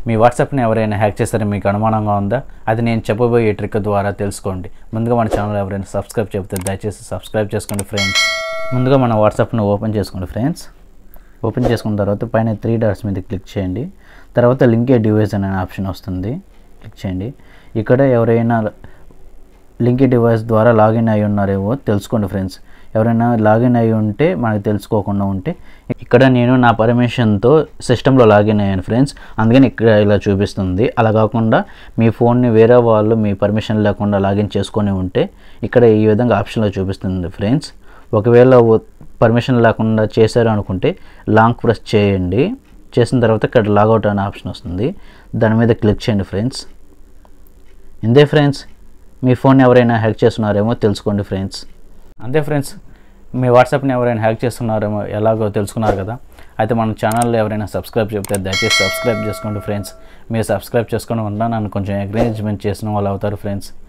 మీ వాట్సాప్ని ఎవరైనా హ్యాక్ చేస్తారని మీకు అనుమానంగా ఉందా అది నేను చెప్పబోయే ట్రిక్ ద్వారా తెలుసుకోండి ముందుగా మన ఛానల్ ఎవరైనా సబ్స్క్రైబ్ చెబితే దయచేసి సబ్స్క్రైబ్ చేసుకోండి ఫ్రెండ్స్ ముందుగా మన వాట్సాప్ను ఓపెన్ చేసుకోండి ఫ్రెండ్స్ ఓపెన్ చేసుకున్న తర్వాత పైన త్రీ డాట్స్ మీద క్లిక్ చేయండి తర్వాత లింక్ ఏ డివైస్ అనే ఆప్షన్ వస్తుంది క్లిక్ చేయండి ఇక్కడ ఎవరైనా లింక్ డివైస్ ద్వారా లాగిన్ అయి ఉన్నారేమో తెలుసుకోండి ఫ్రెండ్స్ ఎవరైనా లాగిన్ అయి ఉంటే మనకు తెలుసుకోకుండా ఉంటే ఇక్కడ నేను నా పర్మిషన్తో సిస్టంలో లాగిన్ అయ్యాను ఫ్రెండ్స్ అందుకని ఇక్కడ ఇలా చూపిస్తుంది అలా కాకుండా మీ ఫోన్ని వేరే వాళ్ళు మీ పర్మిషన్ లేకుండా లాగిన్ చేసుకొని ఉంటే ఇక్కడ ఈ విధంగా ఆప్షన్లో చూపిస్తుంది ఫ్రెండ్స్ ఒకవేళ పర్మిషన్ లేకుండా చేశారు అనుకుంటే లాంగ్ ప్రెస్ చేయండి చేసిన తర్వాత ఇక్కడ లాగౌట్ అనే ఆప్షన్ వస్తుంది దాని మీద క్లిక్ చేయండి ఫ్రెండ్స్ ఇంతే ఫ్రెండ్స్ మీ ఫోన్ ఎవరైనా హ్యాక్ చేస్తున్నారేమో తెలుసుకోండి ఫ్రెండ్స్ అంతే ఫ్రెండ్స్ మీ వాట్సాప్ని ఎవరైనా హ్యాక్ చేస్తున్నారేమో ఎలాగో తెలుసుకున్నారు కదా అయితే మన ఛానల్లో ఎవరైనా సబ్స్క్రైబ్ చెప్తే దయచేసి సబ్స్క్రైబ్ చేసుకోండి ఫ్రెండ్స్ మీరు సబ్స్క్రైబ్ చేసుకుని ఉన్నా నన్ను కొంచెం ఎంకరేజ్మెంట్ చేసిన వాళ్ళు అవుతారు ఫ్రెండ్స్